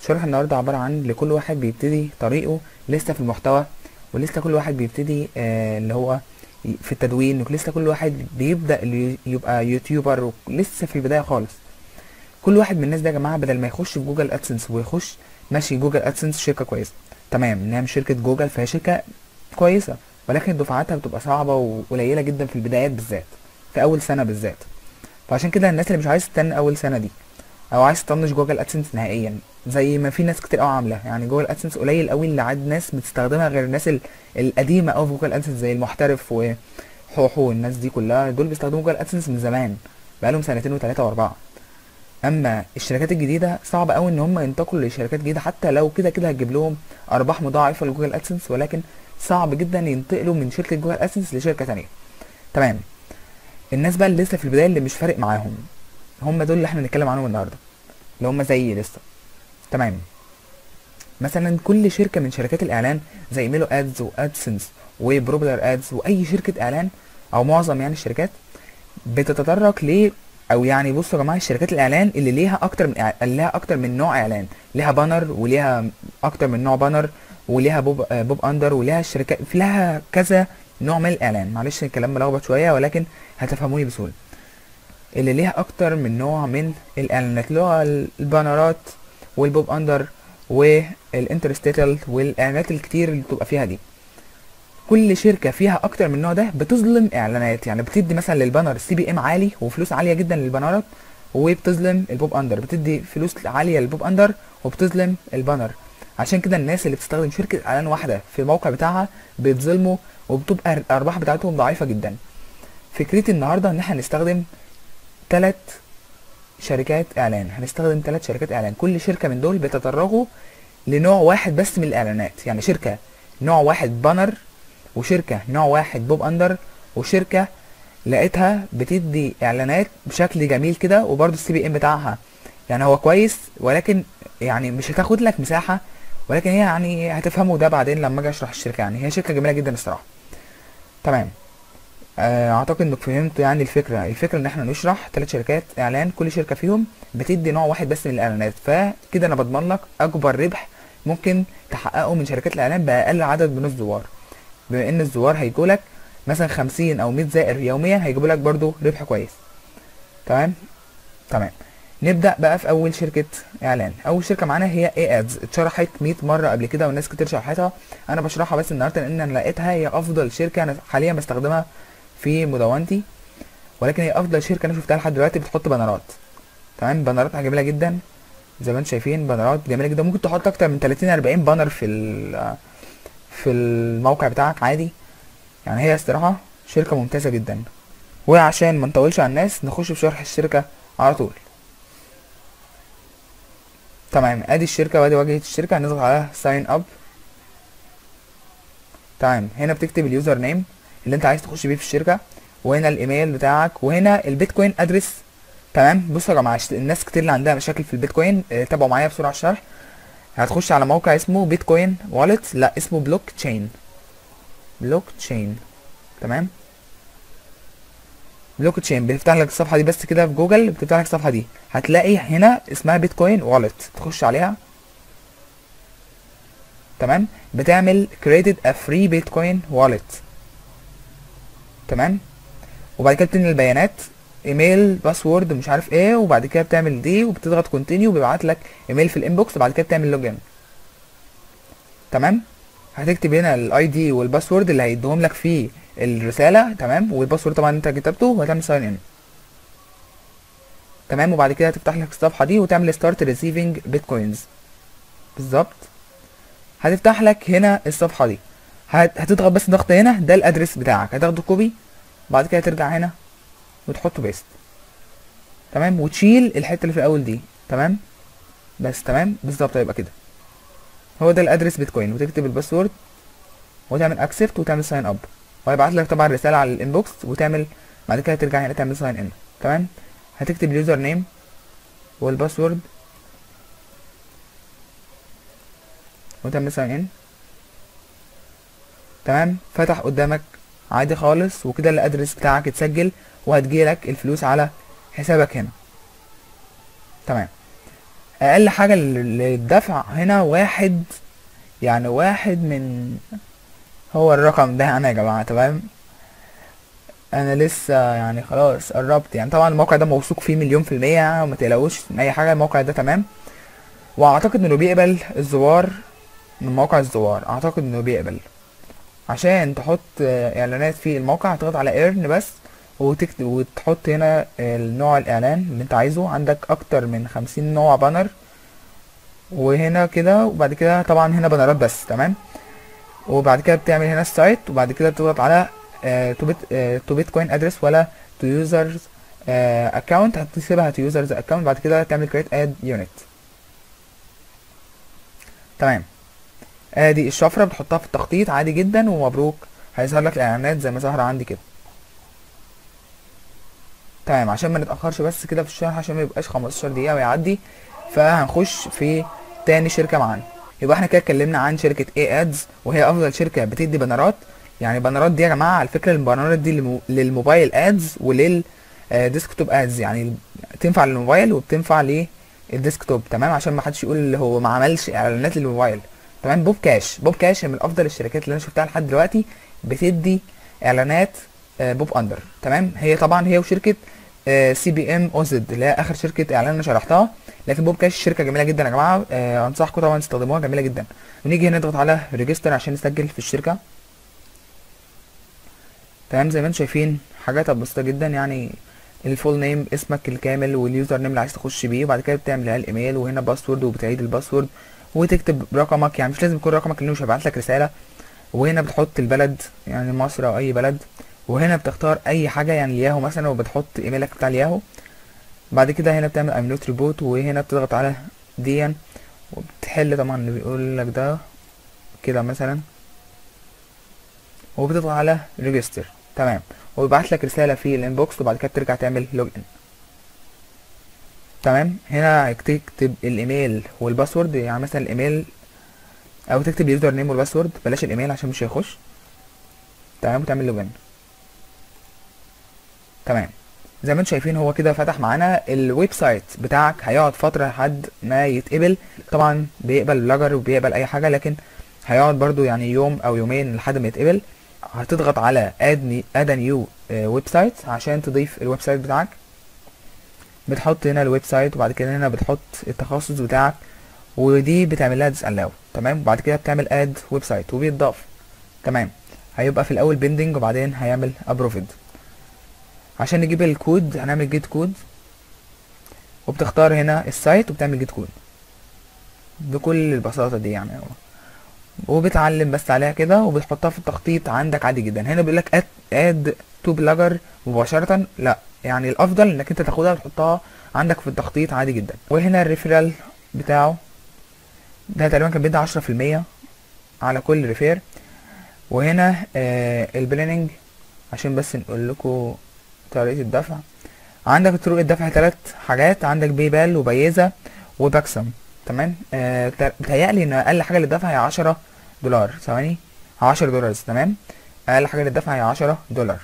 شرح النهارده عبارة عن لكل واحد بيبتدي طريقه لسه في المحتوى ولسه كل واحد بيبتدي آه اللي هو ي- في التدوين ولسه كل واحد بيبدأ اللي يبقى يوتيوبر ولسه في البداية خالص كل واحد من الناس ده يا جماعة بدل ما يخش في جوجل ادسنس ويخش ماشي جوجل ادسنس شركة كويسة تمام انها مش شركة جوجل فهي شركة كويسة ولكن دفعاتها بتبقى صعبة وقليلة جدا في البدايات بالذات في أول سنة بالذات فعشان كده الناس اللي مش عايز تستنى أول سنة دي أو عايز تطنش جوجل ادسنس نهائيا زي ما في ناس كتير قوي عاملة يعني جوجل ادسنس قليل قوي اللي عاد ناس بتستخدمها غير الناس ال- القديمة أوي في جوجل ادسنس زي المحترف وحوحو الناس دي كلها دول بيستخدموا جوجل ادسنس من زمان بقالهم سنتين وتلاتة وأربعة اما الشركات الجديده صعب قوي ان هم ينتقلوا لشركات جديده حتى لو كده كده هتجيب لهم ارباح مضاعفه لجوجل ادسنس ولكن صعب جدا ينتقلوا من شركه جوجل ادسنس لشركه تانية تمام الناس بقى اللي لسه في البدايه اللي مش فارق معاهم هم دول اللي احنا هنتكلم عنهم النهارده اللي هم زيي لسه تمام مثلا كل شركه من شركات الاعلان زي ميلو ادز وادسنس وبروبلر ادز واي شركه اعلان او معظم يعني الشركات بتتطرق ل او يعني بصوا يا جماعه الشركات الاعلان اللي ليها اكتر من إع- اللي ليها اكتر من نوع اعلان ليها بانر وليها اكتر من نوع بانر وليها بوب آه، بوب اندر وليها الشركات في لها كذا نوع من الاعلان معلش الكلام ملخبط شويه ولكن هتفهموني بسهوله اللي ليها اكتر من نوع من الاعلانات اللي هو البانرات والبوب اندر والانترستيتال والاعلانات الكتير اللي بتبقى فيها دي كل شركه فيها اكتر من نوع ده بتظلم اعلانات يعني بتدي مثلا للبانر سي بي ام عالي وفلوس عاليه جدا للبانرات وبتظلم البوب اندر بتدي فلوس عاليه للبوب اندر وبتظلم البانر عشان كده الناس اللي بتستخدم شركه اعلان واحده في الموقع بتاعها بيتظلموا وبتبقى الارباح بتاعتهم ضعيفه جدا فكرتي النهارده ان احنا نستخدم ثلاث شركات اعلان هنستخدم ثلاث شركات اعلان كل شركه من دول بيتطرقوا لنوع واحد بس من الاعلانات يعني شركه نوع واحد بانر وشركه نوع واحد بوب اندر وشركه لقيتها بتدي اعلانات بشكل جميل كده وبرده السي بي ام بتاعها يعني هو كويس ولكن يعني مش هتاخد لك مساحه ولكن هي يعني هتفهموا ده بعدين لما اجي اشرح الشركه يعني هي شركه جميله جدا الصراحه تمام آه، اعتقد انك فهمت يعني الفكره الفكره ان احنا نشرح ثلاث شركات اعلان كل شركه فيهم بتدي نوع واحد بس من الاعلانات فكده انا بضمن لك اكبر ربح ممكن تحققه من شركات الاعلان باقل عدد من الزوار بما ان الزوار هيجوا لك مثلا 50 او 100 زائر يوميا هيجيبوا لك برضو ربح كويس تمام تمام نبدا بقى في اول شركه اعلان اول شركه معانا هي اي ادز اتشرحت 100 مره قبل كده والناس كتير شرحتها انا بشرحها بس النهارده لان انا لقيتها هي افضل شركه انا حاليا بستخدمها في مدونتي ولكن هي افضل شركه انا شفتها لحد دلوقتي بتحط بانرات تمام بانراتها جميله جدا زي ما انتم شايفين بانرات جميله جدا ممكن تحط اكتر من 30 40 بانر في ال- في الموقع بتاعك عادي يعني هي الصراحه شركه ممتازه جدا وعشان ما نطولش على الناس نخش في شرح الشركه على طول تمام ادي الشركه وادي واجهه الشركه هنضغط على ساين اب تمام هنا بتكتب اليوزر نيم اللي انت عايز تخش بيه في الشركه وهنا الايميل بتاعك وهنا البيتكوين ادرس تمام بصوا يا جماعه عش- الناس كتير اللي عندها مشاكل في البيتكوين اه، تابعوا معايا بسرعه الشرح هتخش على موقع اسمه بيتكوين والت لا اسمه بلوك تشين بلوك تشين تمام بلوك تشين بيفتح لك الصفحه دي بس كده في جوجل بتفتح لك الصفحه دي هتلاقي هنا اسمها بيتكوين والت تخش عليها تمام بتعمل created a free bitcoin wallet تمام وبعد كده بتنقل البيانات ايميل باسورد مش عارف ايه وبعد كده بتعمل دي وبتضغط كونتينيو وبيبعت لك ايميل في الانبوكس وبعد كده بتعمل لوجن تمام هتكتب هنا الاي دي والباسورد اللي هيديهم لك في الرساله تمام والباسورد طبعا انت كتبته وهتعمل ساين ان تمام وبعد كده هتفتح لك الصفحه دي وتعمل ستارت ريسيفنج بيتكوينز بالظبط هتفتح لك هنا الصفحه دي هت- هتضغط بس ضغط هنا ده الادرس بتاعك هتاخده كوبي بعد كده ترجع هنا وتحطه بيست تمام وتشيل الحته اللي في الاول دي تمام بس تمام بالظبط هيبقى كده هو ده الادرس بيتكوين وتكتب الباسورد وتعمل اكسبت وتعمل ساين اب وهيبعت لك طبعا رساله على الانبوكس وتعمل بعد كده ترجع هنا تعمل ساين ان تمام هتكتب اليوزر نيم والباسورد وتعمل ساين ان تمام فتح قدامك عادي خالص وكده الادرس بتاعك اتسجل وهتجيلك الفلوس على حسابك هنا تمام اقل حاجة لل- للدفع هنا واحد يعني واحد من هو الرقم ده انا يا جماعة تمام انا لسه يعني خلاص قربت يعني طبعا الموقع ده موثوق فيه مليون في المية يعني وما تقلقوش من اي حاجة الموقع ده تمام واعتقد انه بيقبل الزوار من موقع الزوار اعتقد انه بيقبل عشان تحط آه، اعلانات في الموقع هتضغط على ايرن بس وتكتب وتحط هنا النوع الاعلان اللي انت عايزه عندك اكتر من خمسين نوع بانر وهنا كده وبعد كده طبعا هنا بانرات بس تمام وبعد كده بتعمل هنا السايت وبعد كده بتضغط على تو بيت تو بيتكوين ادرس ولا تو يوزرز اكونت هتسيبها تو يوزرز اكونت بعد كده تعمل كريت اد يونت تمام ادي الشفره بتحطها في التخطيط عادي جدا ومبروك هيظهر لك الاعلانات زي ما ظهر عندي كده تمام عشان ما نتاخرش بس كده في الشرح عشان ما يبقاش 15 دقيقه ويعدي فهنخش في تاني شركه معانا يبقى احنا كده اتكلمنا عن شركه اي ادز وهي افضل شركه بتدي بانرات يعني بانرات دي يا جماعه على فكره البانرات دي للمو- للموبايل ادز ولل آه، ديسكتوب ادز يعني تنفع للموبايل وبتنفع للديسكتوب تمام عشان ما حدش يقول هو ما عملش اعلانات للموبايل تمام بوب كاش بوب كاش من افضل الشركات اللي انا شفتها لحد دلوقتي بتدي اعلانات آه، بوب اندر تمام هي طبعا هي وشركه سي بي ام اوزد اللي هي اخر شركه اعلان انا شرحتها لكن بوب كاش شركه جميله جدا يا جماعه آه، انصحكم طبعا تستخدموها جميله جدا ونيجي هنا نضغط على ريجستر عشان نسجل في الشركه تمام زي ما انتم شايفين حاجات بسيطه جدا يعني الفول نيم اسمك الكامل واليوزر نيم اللي عايز تخش بيه وبعد كده بتعمل على الايميل وهنا باسورد وبتعيد الباسورد وتكتب رقمك يعني مش لازم يكون رقمك لانه مش هيبعت لك رساله وهنا بتحط البلد يعني مصر او اي بلد وهنا بتختار اي حاجه يعني الياهو مثلا وبتحط ايميلك بتاع الياهو بعد كده هنا بتعمل ام نوت ريبوت وهنا بتضغط على دي وبتحل طبعا اللي بيقول لك ده كده مثلا وبتضغط على ريجستر تمام ويبعت لك رساله في الانبوكس وبعد كده ترجع تعمل لوج ان تمام هنا تكتب الايميل والباسورد يعني مثلا الايميل او تكتب اليوزر نيم والباسورد بلاش الايميل عشان مش هيخش تمام وتعمل لوج ان تمام زي ما انتم شايفين هو كده فتح معانا الويب سايت بتاعك هيقعد فتره لحد ما يتقبل طبعا بيقبل بلوجر وبيقبل اي حاجه لكن هيقعد برضو يعني يوم او يومين لحد ما يتقبل هتضغط على اد اد نيو ويب سايت عشان تضيف الويب سايت بتاعك بتحط هنا الويب سايت وبعد كده هنا بتحط التخصص بتاعك ودي بتعمل لها ديسالاو تمام وبعد كده بتعمل اد ويب سايت وبيتضاف تمام هيبقى في الاول بيندنج وبعدين هيعمل ابروفد عشان نجيب الكود هنعمل جيت كود وبتختار هنا السايت وبتعمل جيت كود بكل البساطة دي يعني هو وبتعلم بس عليها كده وبتحطها في التخطيط عندك عادي جدا هنا بيقول لك اد اد تو بلجر مباشرة لا يعني الافضل انك انت تاخدها وتحطها عندك في التخطيط عادي جدا وهنا الريفرال بتاعه ده تقريبا كان بيدي عشرة في المية على كل ريفير وهنا آه البلاننج عشان بس نقول لكم طريقة الدفع عندك طرق الدفع ثلاث حاجات عندك بيبال وبيزا وباكسم تمام آه بتا- بتهيألي ان اقل حاجة للدفع هي عشرة دولار ثواني عشرة دولار تمام اقل حاجة للدفع هي عشرة دولار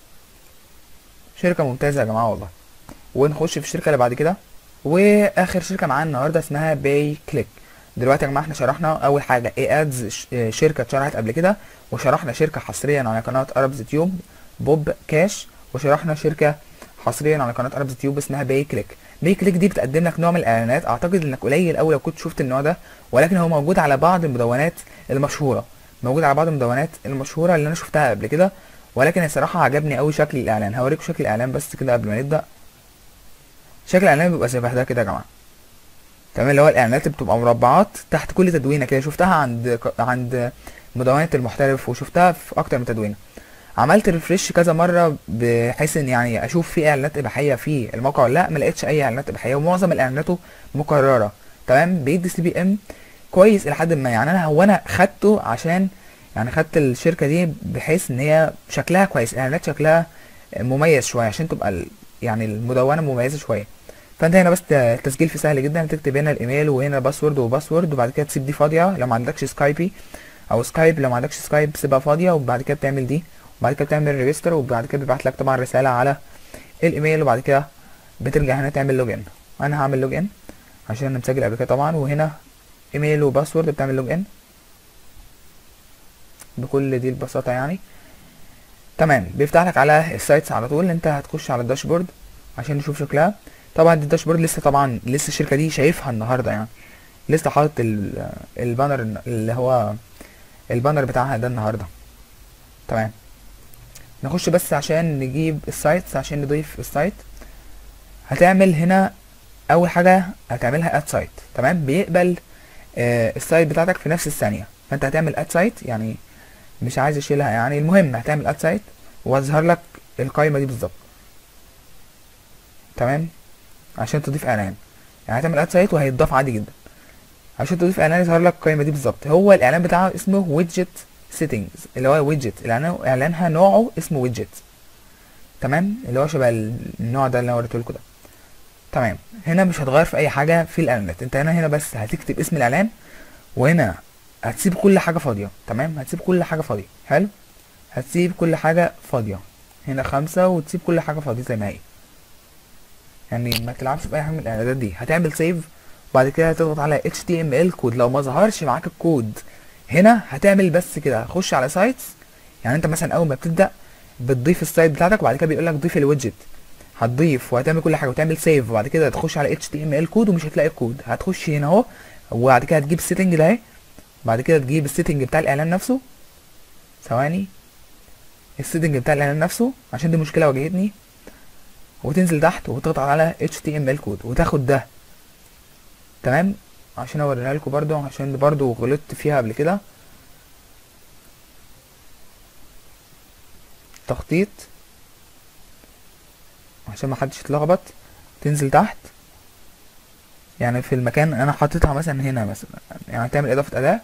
شركة ممتازة يا جماعة والله ونخش في الشركة اللي بعد كده واخر شركة معانا النهاردة اسمها باي كليك دلوقتي يا جماعة احنا شرحنا اول حاجة اي ادز شركة اتشرحت قبل كده وشرحنا شركة حصريا على قناة اربز تيوب بوب كاش وشرحنا شركة حصريا على قناة اربز تيوب اسمها باي كليك باي كليك دي بتقدم لك نوع من الاعلانات اعتقد انك قليل قوي لو كنت شفت النوع ده ولكن هو موجود على بعض المدونات المشهورة موجود على بعض المدونات المشهورة اللي انا شفتها قبل كده ولكن الصراحة عجبني قوي شكل الاعلان هوريكم شكل الاعلان بس كده قبل ما نبدأ شكل الاعلان بيبقى شبه ده كده يا جماعة تمام اللي هو الاعلانات اللي بتبقى مربعات تحت كل تدوينة كده شفتها عند عند مدونة المحترف وشفتها في اكتر من تدوينة عملت ريفرش كذا مره بحيث ان يعني اشوف في اعلانات اباحيه في الموقع ولا لا ما لقيتش اي اعلانات اباحيه ومعظم اعلاناته مكرره تمام بيدي سي بي ام كويس الى حد ما يعني انا هو انا خدته عشان يعني خدت الشركه دي بحيث ان هي شكلها كويس الاعلانات شكلها مميز شويه عشان تبقى ال- يعني المدونه مميزه شويه فانت هنا بس ت- التسجيل فيه سهل جدا تكتب هنا الايميل وهنا باسورد وباسورد وبعد كده تسيب دي فاضيه لو ما عندكش سكايبي او سكايب لو ما عندكش سكايب سيبها فاضيه وبعد كده بتعمل دي وبعد كده بتعمل ريجستر وبعد كده بيبعت لك طبعا رساله على الايميل وبعد كده بترجع هنا تعمل لوجين انا هعمل لوجين عشان انا مسجل قبل كده طبعا وهنا ايميل وباسورد بتعمل لوج ان بكل دي البساطه يعني تمام بيفتح لك على السايتس على طول انت هتخش على الداشبورد عشان نشوف شكلها طبعا دي الداشبورد لسه طبعا لسه الشركه دي شايفها النهارده يعني لسه حاطط ال- البانر اللي هو البانر بتاعها ده النهارده تمام نخش بس عشان نجيب السايتس عشان نضيف السايت هتعمل هنا اول حاجه هتعملها اد سايت تمام بيقبل آه السايت بتاعتك في نفس الثانيه فانت هتعمل اد سايت يعني مش عايز اشيلها يعني المهم هتعمل اد سايت وهظهر لك القائمه دي بالظبط تمام عشان تضيف اعلان يعني هتعمل اد سايت وهيتضاف عادي جدا عشان تضيف اعلان يظهر لك القائمه دي بالظبط هو الاعلان بتاعه اسمه ويدجت سيتنجز اللي هو ويدجت اعلانه اعلانها نوعه اسمه ويدجت تمام اللي هو شبه النوع ده اللي انا وريته لكم ده تمام هنا مش هتغير في اي حاجه في الاعلانات انت هنا هنا بس هتكتب اسم الاعلان وهنا هتسيب كل حاجه فاضيه تمام هتسيب كل حاجه فاضيه حلو هتسيب كل حاجه فاضيه هنا خمسة وتسيب كل حاجه فاضيه زي ما هي يعني ما تلعبش باي حاجه من الاعدادات دي هتعمل سيف وبعد كده هتضغط على HTML كود لو ما ظهرش معاك الكود هنا هتعمل بس كده هتخش على سايتس يعني انت مثلا اول ما بتبدا بتضيف السايت بتاعتك وبعد كده بيقول لك ضيف الويدجت هتضيف وهتعمل كل حاجه وتعمل سيف وبعد كده تخش على HTML كود ومش هتلاقي الكود هتخش هنا اهو وبعد كده هتجيب السيتنج ده اهي بعد كده تجيب السيتنج بتاع الاعلان نفسه ثواني السيتنج بتاع الاعلان نفسه عشان دي مشكله واجهتني وتنزل تحت وتضغط على HTML كود وتاخد ده تمام عشان اوريها لكم برضو عشان برضو غلطت فيها قبل كده تخطيط عشان ما حدش يتلخبط تنزل تحت يعني في المكان انا حاططها مثلا هنا مثلا يعني تعمل اضافه اداه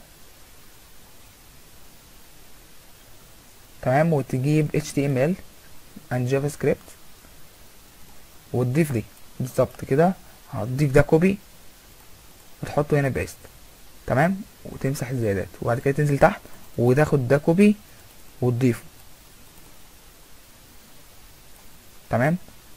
تمام وتجيب HTML and JavaScript وتضيف دي بالظبط كده هتضيف ده كوبي وتحطه هنا بيست تمام وتمسح الزيادات وبعد كده تنزل تحت وتاخد ده كوبي وتضيفه تمام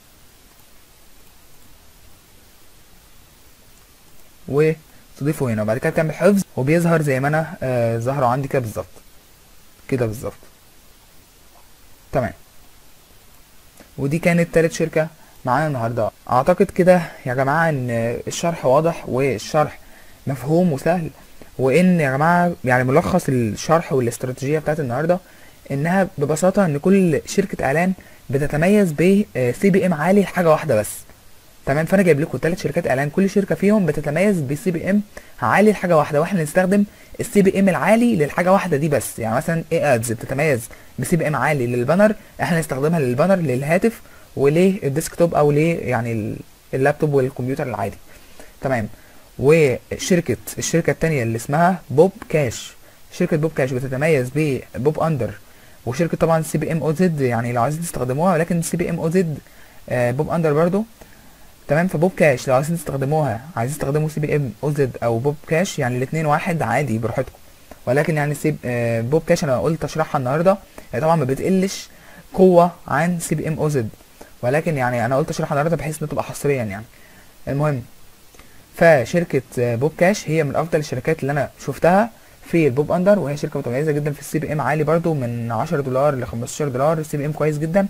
وتضيفه هنا وبعد كده تعمل حفظ وبيظهر زي ما انا آه ظهره عندي كده بالظبط كده بالظبط تمام ودي كانت تالت شركة معانا النهاردة اعتقد كده يا جماعة ان الشرح واضح والشرح مفهوم وسهل وان يا جماعة يعني ملخص الشرح والاستراتيجية بتاعت النهاردة انها ببساطة ان كل شركة اعلان بتتميز ب سي بي ام عالي لحاجة واحدة بس تمام فانا جايب لكم ثلاث شركات اعلان كل شركه فيهم بتتميز بسي بي ام عالي لحاجه واحده واحنا نستخدم السي بي ام العالي للحاجه واحده دي بس يعني مثلا اي ادز بتتميز بسي بي ام عالي للبانر احنا نستخدمها للبانر للهاتف وللديسكتوب او ل يعني ال- اللابتوب والكمبيوتر العادي تمام وشركه الشركه الثانيه اللي اسمها بوب كاش شركه بوب كاش بتتميز ببوب اندر وشركه طبعا سي بي ام او زد يعني لو عايزين تستخدموها ولكن سي بي ام او زد بوب اندر برضو تمام فبوب كاش لو عايزين تستخدموها عايزين تستخدموا سي بي ام او زد او بوب كاش يعني الاثنين واحد عادي براحتكم ولكن يعني سي آه، بوب كاش انا قلت اشرحها النهارده هي طبعا ما بتقلش قوه عن سي بي ام او زد ولكن يعني انا قلت اشرحها النهارده بحيث انها تبقى حصريا يعني المهم فشركه آه، بوب كاش هي من افضل الشركات اللي انا شفتها في البوب اندر وهي شركه متميزه جدا في السي بي ام عالي برضو من 10 دولار ل 15 دولار السي بي ام كويس جدا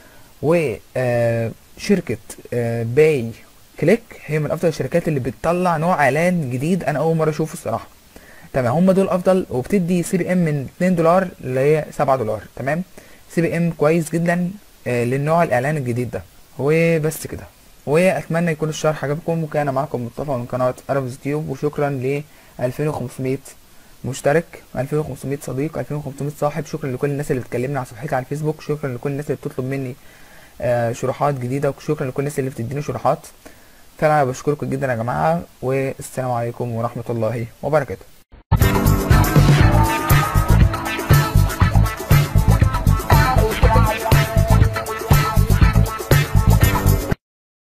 وشركة باي كليك هي من افضل الشركات اللي بتطلع نوع اعلان جديد انا اول مرة اشوفه الصراحة تمام هم دول افضل وبتدي سي بي ام من 2 دولار ل 7 دولار تمام سي بي ام كويس جدا آه، للنوع الاعلان الجديد ده وبس كده واتمنى يكون الشرح عجبكم وكان معكم مصطفى من قناة اربز تيوب وشكرا ل 2500 مشترك 2500 صديق 2500 صاحب شكرا لكل الناس اللي بتكلمني على صفحتي على الفيسبوك شكرا لكل الناس اللي بتطلب مني آه، شروحات جديدة وشكرا لكل الناس اللي بتديني شروحات فانا بشكركم جدا يا جماعة والسلام عليكم ورحمة الله وبركاته